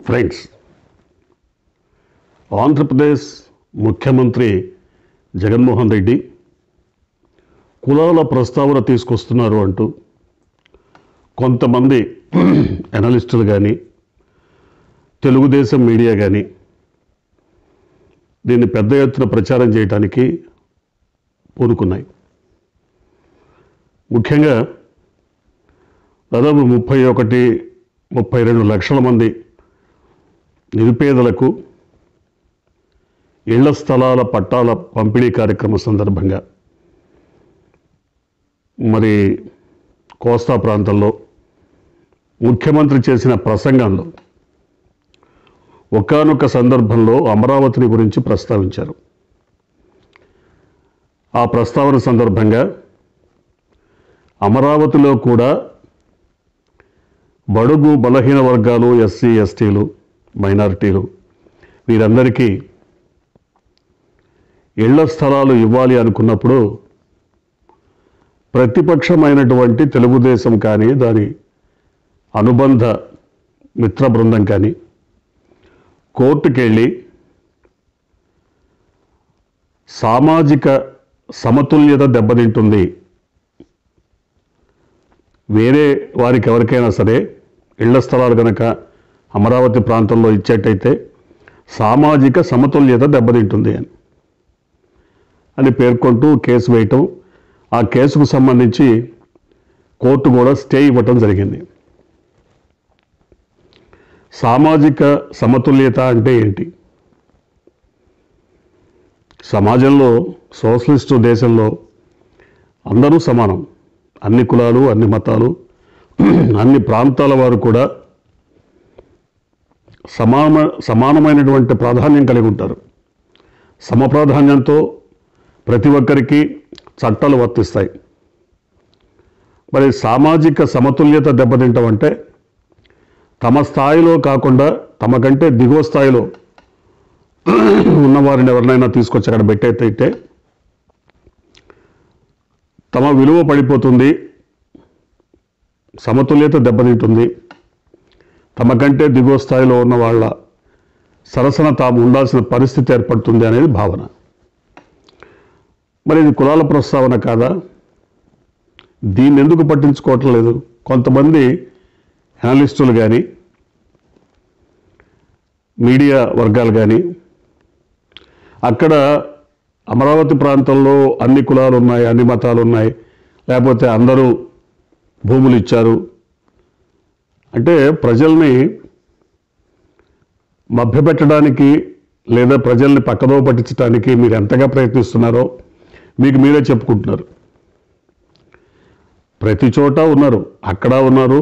friends Andhra Pradesh ముఖ్యమంత్రి జగన్మోహన్ రెడ్డి కులాల ప్రస్తావన తీసుకొస్తున్నారు అంటూ కొంతమంది అనలిస్టులు కానీ తెలుగుదేశం మీడియా కానీ దీన్ని పెద్ద ఎత్తున ప్రచారం చేయడానికి పూనుకున్నాయి ముఖ్యంగా దాదాపు ముప్పై ఒకటి ముప్పై రెండు లక్షల మంది నిరుపేదలకు ఇళ్ల స్థలాల పట్టాల పంపిణీ కార్యక్రమం సందర్భంగా మరి కోస్తా ప్రాంతంలో ముఖ్యమంత్రి చేసిన ప్రసంగంలో ఒకానొక సందర్భంలో అమరావతిని గురించి ప్రస్తావించారు ఆ ప్రస్తావన సందర్భంగా అమరావతిలో కూడా బడుగు బలహీన వర్గాలు ఎస్సీ ఎస్టీలు మైనారిటీలు వీరందరికీ ఇళ్ల స్థలాలు ఇవ్వాలి అనుకున్నప్పుడు ప్రతిపక్షమైనటువంటి తెలుగుదేశం కానీ దాని అనుబంధ మిత్ర బృందం కానీ కోర్టుకెళ్ళి సామాజిక సమతుల్యత దెబ్బతింటుంది వేరే వారికి ఎవరికైనా సరే ఇళ్ల స్థలాలు కనుక అమరావతి ప్రాంతంలో ఇచ్చేటైతే సామాజిక సమతుల్యత దెబ్బతింటుంది అని అని పేర్కొంటూ కేసు వేయటం ఆ కేసుకు సంబంధించి కోర్టు కూడా స్టే ఇవ్వటం జరిగింది సామాజిక సమతుల్యత అంటే ఏంటి సమాజంలో సోషలిస్టు దేశంలో అందరూ సమానం అన్ని కులాలు అన్ని మతాలు అన్ని ప్రాంతాల వారు కూడా సమాన సమానమైనటువంటి ప్రాధాన్యం కలిగి ఉంటారు సమప్రాధాన్యంతో ప్రతి ఒక్కరికి చట్టాలు వర్తిస్తాయి మరి సామాజిక సమతుల్యత దెబ్బతింటం అంటే తమ స్థాయిలో కాకుండా తమ కంటే దిగువ స్థాయిలో ఉన్నవారిని ఎవరినైనా తీసుకొచ్చి అక్కడ పెట్టేటైతే తమ విలువ పడిపోతుంది సమతుల్యత దెబ్బతింటుంది తమ కంటే దిగువ స్థాయిలో ఉన్న వాళ్ళ సరసన తాము ఉండాల్సిన పరిస్థితి ఏర్పడుతుంది అనేది భావన మరి ఇది కులాల ప్రస్తావన కాదా దీన్ని ఎందుకు పట్టించుకోవటం లేదు కొంతమంది అనలిస్టులు కానీ మీడియా వర్గాలు కానీ అక్కడ అమరావతి ప్రాంతంలో అన్ని కులాలు ఉన్నాయి అన్ని మతాలు ఉన్నాయి లేకపోతే అందరూ భూములు ఇచ్చారు అంటే ప్రజల్ని మభ్యపెట్టడానికి లేదా ప్రజల్ని పక్కదో పట్టించడానికి మీరు ఎంతగా ప్రయత్నిస్తున్నారో మీకు మీరే చెప్పుకుంటున్నారు ప్రతి చోట ఉన్నారు అక్కడ ఉన్నారు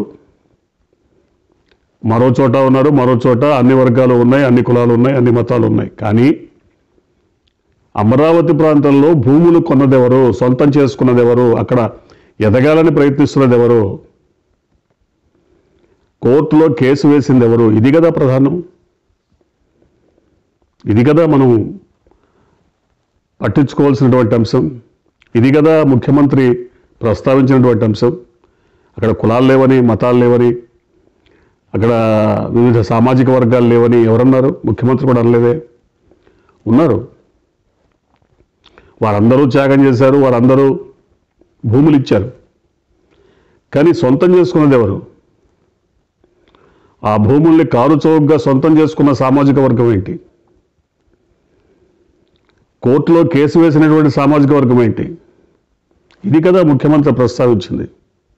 మరో చోట ఉన్నారు మరో చోట అన్ని వర్గాలు ఉన్నాయి అన్ని కులాలు ఉన్నాయి అన్ని మతాలు ఉన్నాయి కానీ అమరావతి ప్రాంతంలో భూములు కొన్నదెవరు సొంతం చేసుకున్నదెవరు అక్కడ ఎదగాలని ప్రయత్నిస్తున్నది ఎవరు కోర్టులో కేసు వేసింది ఎవరు ఇది కదా ప్రధానం ఇది కదా మనం పట్టించుకోవాల్సినటువంటి అంశం ఇది కదా ముఖ్యమంత్రి ప్రస్తావించినటువంటి అంశం అక్కడ కులాలు లేవని మతాలు లేవని అక్కడ వివిధ సామాజిక వర్గాలు లేవని ఎవరన్నారు ముఖ్యమంత్రి కూడా అనలేదే ఉన్నారు వారందరూ త్యాగం చేశారు వారందరూ భూములు ఇచ్చారు కానీ సొంతం చేసుకున్నది ఎవరు ఆ భూముల్ని కారు చౌకగా సొంతం చేసుకున్న సామాజిక వర్గం ఏంటి కోర్టులో కేసు వేసినటువంటి సామాజిక వర్గం ఏంటి ఇది కదా ముఖ్యమంత్రి ప్రస్తావించింది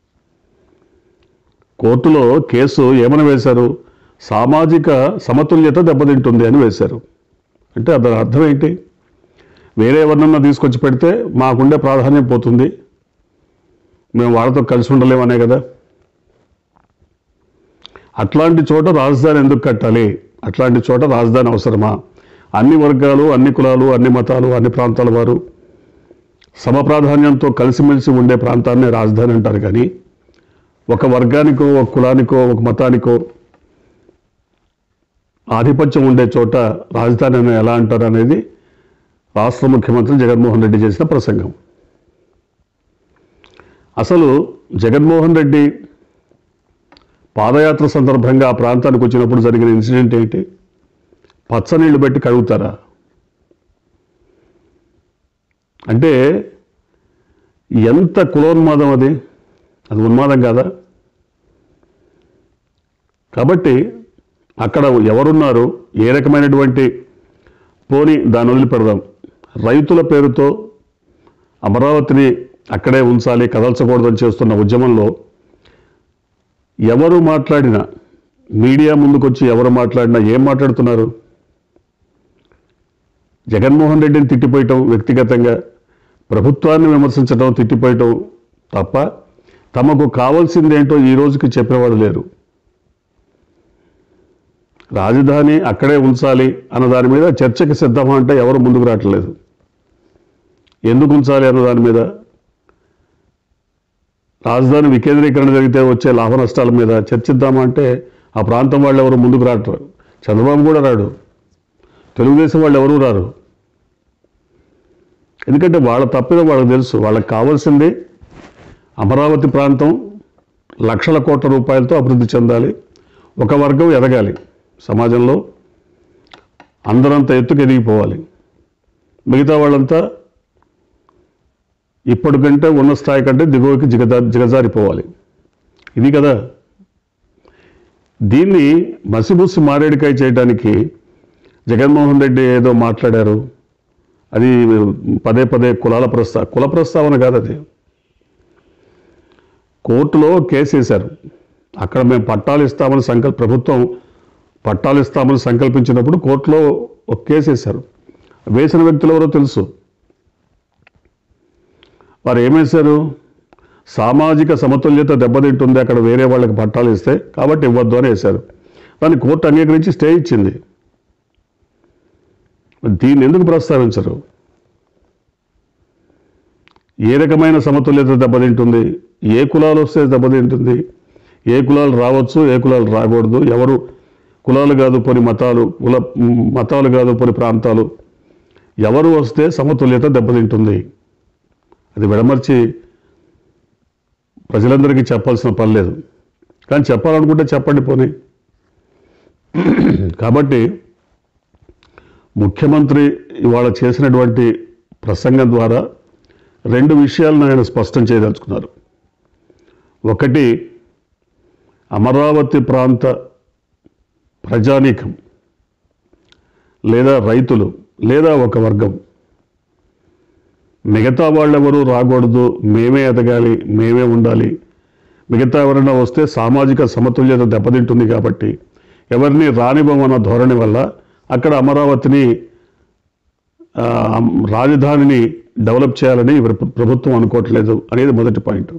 కోర్టులో కేసు ఏమని వేశారు సామాజిక సమతుల్యత దెబ్బతింటుంది అని వేశారు అంటే దాని అర్థం ఏంటి వేరే ఎవరినన్నా తీసుకొచ్చి పెడితే మాకుండే ప్రాధాన్యం పోతుంది మేము వాళ్ళతో కలిసి ఉండలేమనే కదా అట్లాంటి చోట రాజధాని ఎందుకు కట్టాలి అట్లాంటి చోట రాజధాని అవసరమా అన్ని వర్గాలు అన్ని కులాలు అన్ని మతాలు అన్ని ప్రాంతాల వారు సమప్రాధాన్యంతో కలిసిమెలిసి ఉండే ప్రాంతాన్ని రాజధాని అంటారు కానీ ఒక వర్గానికో ఒక కులానికో ఒక మతానికో ఆధిపత్యం ఉండే చోట రాజధాని అని ఎలా అంటారు అనేది రాష్ట్ర ముఖ్యమంత్రి జగన్మోహన్ రెడ్డి చేసిన ప్రసంగం అసలు జగన్మోహన్ రెడ్డి పాదయాత్ర సందర్భంగా ఆ ప్రాంతానికి వచ్చినప్పుడు జరిగిన ఇన్సిడెంట్ ఏంటి పచ్చనీళ్ళు పెట్టి కడుగుతారా అంటే ఎంత కులోన్మాదం అది అది ఉన్మాదం కాదా కాబట్టి అక్కడ ఎవరున్నారు ఏ రకమైనటువంటి పోని దాన్ని వదిలిపెడదాం రైతుల పేరుతో అమరావతిని అక్కడే ఉంచాలి కదల్చకూడదని చేస్తున్న ఉద్యమంలో ఎవరు మాట్లాడినా మీడియా ముందుకొచ్చి ఎవరు మాట్లాడినా ఏం మాట్లాడుతున్నారు జగన్మోహన్ రెడ్డిని తిట్టిపోయటం వ్యక్తిగతంగా ప్రభుత్వాన్ని విమర్శించడం తిట్టిపోయటం తప్ప తమకు కావాల్సిందేంటో ఈ రోజుకి చెప్పేవాడు లేరు రాజధాని అక్కడే ఉంచాలి అన్న దాని మీద చర్చకి సిద్ధమా అంటే ఎవరు ముందుకు రావట్లేదు ఎందుకు ఉంచాలి అన్న దాని మీద రాజధాని వికేంద్రీకరణ జరిగితే వచ్చే లాభ నష్టాల మీద చర్చిద్దామా అంటే ఆ ప్రాంతం వాళ్ళు ఎవరు ముందుకు రావట్లేదు చంద్రబాబు కూడా రాడు తెలుగుదేశం వాళ్ళు ఎవరూ రారు ఎందుకంటే వాళ్ళ తప్పిదో వాళ్ళకి తెలుసు వాళ్ళకి కావాల్సింది అమరావతి ప్రాంతం లక్షల కోట్ల రూపాయలతో అభివృద్ధి చెందాలి ఒక వర్గం ఎదగాలి సమాజంలో అందరంత ఎత్తుకు ఎదిగిపోవాలి మిగతా వాళ్ళంతా ఇప్పటికంటే ఉన్న స్థాయి కంటే దిగువకి జిగజా జిగజారిపోవాలి ఇది కదా దీన్ని మసిబుసి మారేడికాయ చేయడానికి జగన్మోహన్ రెడ్డి ఏదో మాట్లాడారు అది పదే పదే కులాల ప్రస్తా కుల ప్రస్తావన కాదు అది కోర్టులో కేసు వేశారు అక్కడ మేము పట్టాలు ఇస్తామని సంకల్ప ప్రభుత్వం పట్టాలు ఇస్తామని సంకల్పించినప్పుడు కోర్టులో ఒక కేసు వేశారు వేసిన వ్యక్తులు ఎవరో తెలుసు వారు ఏమేశారు సామాజిక సమతుల్యత దెబ్బతింటుంది అక్కడ వేరే వాళ్ళకి పట్టాలు ఇస్తే కాబట్టి ఇవ్వద్దు అని వేశారు దాన్ని కోర్టు అంగీకరించి స్టే ఇచ్చింది దీన్ని ఎందుకు ప్రస్తావించరు ఏ రకమైన సమతుల్యత దెబ్బతింటుంది ఏ కులాలు వస్తే దెబ్బతింటుంది ఏ కులాలు రావచ్చు ఏ కులాలు రాకూడదు ఎవరు కులాలు కాదు కొన్ని మతాలు కుల మతాలు కాదు కొన్ని ప్రాంతాలు ఎవరు వస్తే సమతుల్యత దెబ్బతింటుంది అది విడమర్చి ప్రజలందరికీ చెప్పాల్సిన పని లేదు కానీ చెప్పాలనుకుంటే చెప్పండి పోనీ కాబట్టి ముఖ్యమంత్రి ఇవాళ చేసినటువంటి ప్రసంగం ద్వారా రెండు విషయాలను ఆయన స్పష్టం చేయదలుచుకున్నారు ఒకటి అమరావతి ప్రాంత ప్రజానీకం లేదా రైతులు లేదా ఒక వర్గం మిగతా వాళ్ళెవరూ రాకూడదు మేమే ఎదగాలి మేమే ఉండాలి మిగతా ఎవరైనా వస్తే సామాజిక సమతుల్యత దెబ్బతింటుంది కాబట్టి ఎవరిని రానివ్వమన్న ధోరణి వల్ల అక్కడ అమరావతిని ఆ, రాజధానిని డెవలప్ చేయాలని ప్ర- ప్రభుత్వం అనుకోవట్లేదు అనేది మొదటి పాయింట్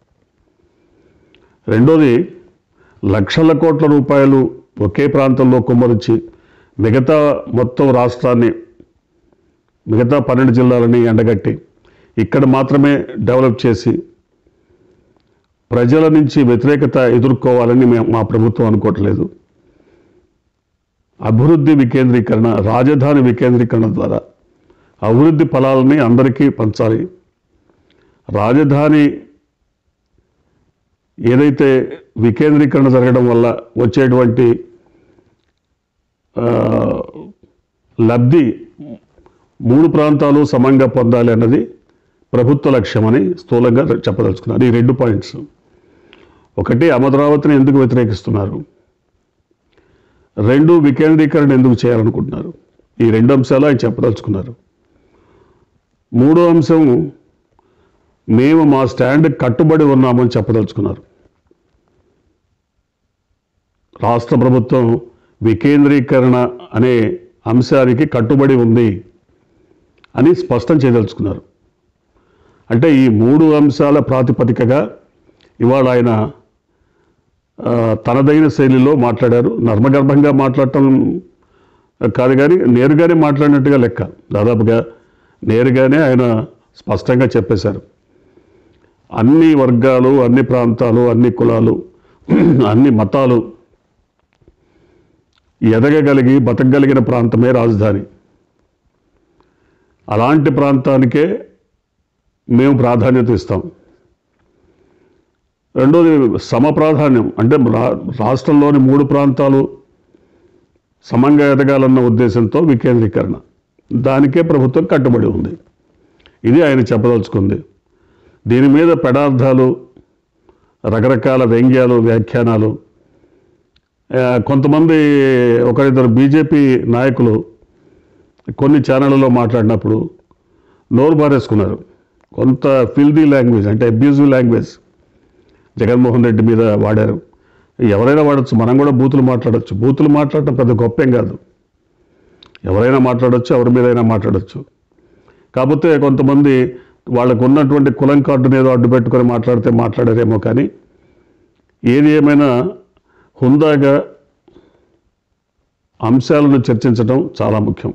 రెండోది లక్షల కోట్ల రూపాయలు ఒకే ప్రాంతంలో కుమ్మరించి మిగతా మొత్తం రాష్ట్రాన్ని మిగతా పన్నెండు జిల్లాలని ఎండగట్టి ఇక్కడ మాత్రమే డెవలప్ చేసి ప్రజల నుంచి వ్యతిరేకత ఎదుర్కోవాలని మేము మా ప్రభుత్వం అనుకోవట్లేదు అభివృద్ధి వికేంద్రీకరణ రాజధాని వికేంద్రీకరణ ద్వారా అభివృద్ధి ఫలాలని అందరికీ పంచాలి రాజధాని ఏదైతే వికేంద్రీకరణ జరగడం వల్ల వచ్చేటువంటి ఆ, లబ్ధి మూడు ప్రాంతాలు సమంగా పొందాలి అన్నది ప్రభుత్వ లక్ష్యమని స్థూలంగా చెప్పదలుచుకున్నారు ఈ రెండు పాయింట్స్ ఒకటి అమరావతిని ఎందుకు వ్యతిరేకిస్తున్నారు రెండు వికేంద్రీకరణ ఎందుకు చేయాలనుకుంటున్నారు ఈ రెండు అంశాలు ఆయన చెప్పదలుచుకున్నారు మూడో అంశం మేము మా స్టాండ్ కట్టుబడి ఉన్నామని చెప్పదలుచుకున్నారు రాష్ట్ర ప్రభుత్వం వికేంద్రీకరణ అనే అంశానికి కట్టుబడి ఉంది అని స్పష్టం చేయదలుచుకున్నారు అంటే ఈ మూడు అంశాల ప్రాతిపదికగా ఇవాళ ఆయన ఆ, తనదైన శైలిలో మాట్లాడారు నర్మగర్భంగా మాట్లాడటం కాదు కానీ నేరుగానే మాట్లాడినట్టుగా లెక్క దాదాపుగా నేరుగానే ఆయన స్పష్టంగా చెప్పేశారు అన్ని వర్గాలు అన్ని ప్రాంతాలు అన్ని కులాలు అన్ని మతాలు ఎదగగలిగి బతకగలిగిన ప్రాంతమే రాజధాని అలాంటి ప్రాంతానికే మేము ప్రాధాన్యత ఇస్తాం రెండోది సమ ప్రాధాన్యం అంటే రా- రాష్ట్రంలోని మూడు ప్రాంతాలు సమంగా ఎదగాలన్న ఉద్దేశంతో వికేంద్రీకరణ దానికే ప్రభుత్వం కట్టుబడి ఉంది ఇది ఆయన చెప్పదలుచుకుంది దీని మీద పెడార్థాలు రకరకాల వ్యంగ్యాలు వ్యాఖ్యానాలు ఆ, కొంతమంది ఒకరిద్దరు బీజేపీ నాయకులు కొన్ని ఛానళ్ళలో మాట్లాడినప్పుడు నోరు బారేసుకున్నారు కొంత ఫిల్దీ లాంగ్వేజ్ అంటే అబ్యూజివ్ లాంగ్వేజ్ జగన్మోహన్ రెడ్డి మీద వాడారు ఎవరైనా వాడచ్చు మనం కూడా బూతులు మాట్లాడచ్చు బూతులు మాట్లాడటం పెద్ద గొప్పేం కాదు ఎవరైనా మాట్లాడచ్చు ఎవరి మీదైనా మాట్లాడచ్చు కాకపోతే కొంతమంది వాళ్ళకు ఉన్నటువంటి కులం కార్డుని ఏదో అడ్డు పెట్టుకొని మాట్లాడితే మాట్లాడారేమో కానీ ఏది ఏమైనా హుందాగా అంశాలను చర్చించడం చాలా ముఖ్యం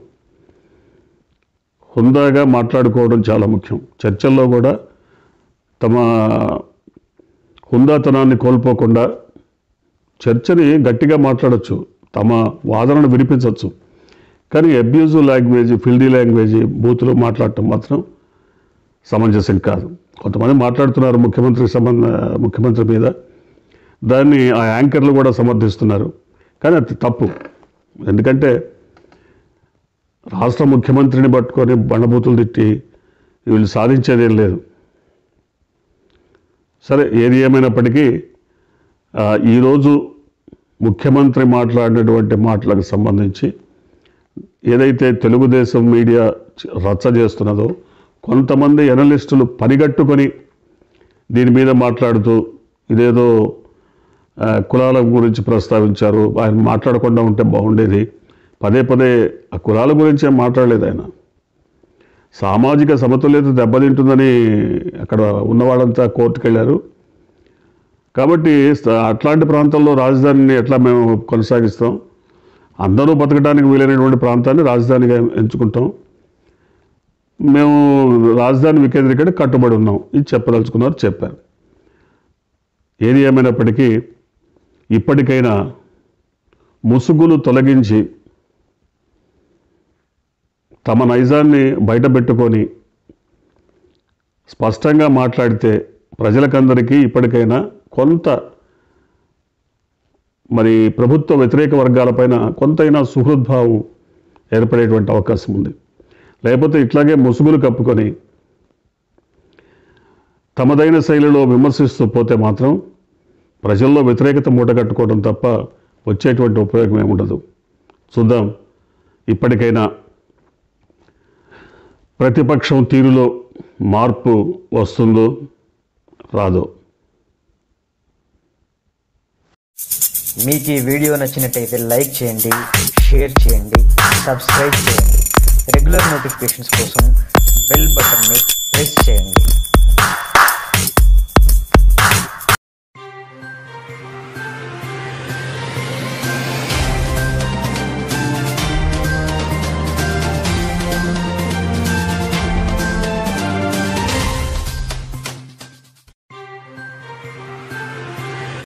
హుందాగా మాట్లాడుకోవడం చాలా ముఖ్యం చర్చల్లో కూడా తమ హుందాతనాన్ని కోల్పోకుండా చర్చని గట్టిగా మాట్లాడచ్చు తమ వాదనను వినిపించవచ్చు కానీ అబ్యూజివ్ లాంగ్వేజ్ ఫిల్డీ లాంగ్వేజ్ బూతులు మాట్లాడటం మాత్రం సమంజసం కాదు కొంతమంది మాట్లాడుతున్నారు ముఖ్యమంత్రి సంబంధ ముఖ్యమంత్రి మీద దాన్ని ఆ యాంకర్లు కూడా సమర్థిస్తున్నారు కానీ అది తప్పు ఎందుకంటే రాష్ట్ర ముఖ్యమంత్రిని పట్టుకొని బండబూతులు తిట్టి వీళ్ళు సాధించేదేం లేదు సరే ఏది ఏమైనప్పటికీ ఆ, ఈరోజు ముఖ్యమంత్రి మాట్లాడినటువంటి మాటలకు సంబంధించి ఏదైతే తెలుగుదేశం మీడియా చ- రచ్చ చేస్తున్నదో కొంతమంది ఎనలిస్టులు పనిగట్టుకొని దీని మీద మాట్లాడుతూ ఇదేదో ఆ, కులాల గురించి ప్రస్తావించారు ఆయన మాట్లాడకుండా ఉంటే బాగుండేది పదే పదే ఆ కులాల గురించి ఏం మాట్లాడలేదు ఆయన సామాజిక సమతుల్యత దెబ్బతింటుందని అక్కడ ఉన్నవాళ్ళంతా కోర్టుకు వెళ్ళారు కాబట్టి స- అట్లాంటి ప్రాంతాల్లో రాజధానిని ఎట్లా మేము కొనసాగిస్తాం అందరూ బతకడానికి వీలైనటువంటి ప్రాంతాన్ని రాజధానిగా ఎంచుకుంటాం మేము రాజధాని వికేంద్రీకరణ కట్టుబడి ఉన్నాం ఇది చెప్పదలుచుకున్నారు చెప్పారు ఏది ఏమైనప్పటికీ ఇప్పటికైనా ముసుగులు తొలగించి తమ నైజాన్ని బయటపెట్టుకొని స్పష్టంగా మాట్లాడితే ప్రజలకందరికీ ఇప్పటికైనా కొంత మరి ప్రభుత్వ వ్యతిరేక వర్గాలపైన కొంతైనా సుహృద్భావం ఏర్పడేటువంటి అవకాశం ఉంది లేకపోతే ఇట్లాగే ముసుగులు కప్పుకొని తమదైన శైలిలో విమర్శిస్తూ పోతే మాత్రం ప్రజల్లో వ్యతిరేకత మూటగట్టుకోవడం తప్ప వచ్చేటువంటి ఉపయోగం ఏముండదు చూద్దాం ఇప్పటికైనా ప్రతిపక్షం తీరులో మార్పు వస్తుందో రాదో మీకు ఈ వీడియో నచ్చినట్టయితే లైక్ చేయండి షేర్ చేయండి సబ్స్క్రైబ్ చేయండి రెగ్యులర్ నోటిఫికేషన్స్ కోసం బెల్ బటన్ని ప్రెస్ చేయండి